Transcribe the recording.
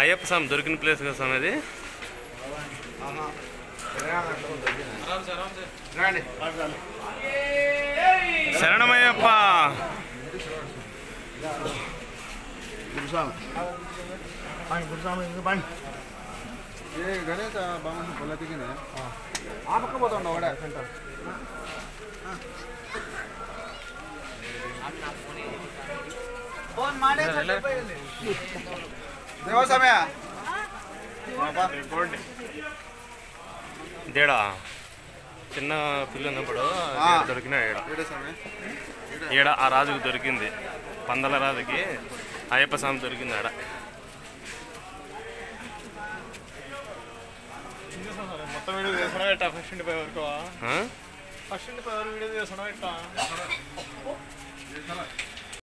అయ్యప్ప స్వామి దొరికిన ప్లేస్ కదా స్వామి అది రండి శరణమయ్యప్ప గురుస్వామి ఏ గణేష్ బాగా పొల్ల దిగింది ఆ పక్క పోతాడు ఒకడే సెంటర్ దేవస్వామి దేడా చిన్న పిల్ల ఉన్నప్పుడు ఆ. ఈడ దొరికినాడు ఈడ ఏడే స్వామి ఈడ ఆ రాజుకు దొరికింది పందల రాజుకి అయ్యప్ప స్వామి దొరికింది ఆడ మొత్తం వీడియో చేసడం ఎట్టా ఫస్ట్ ఇంటి పోయే వరకు ఆ? ఫస్ట్ ఇంటి పోయే వరకు వీడియో చేసడం ఎట్టా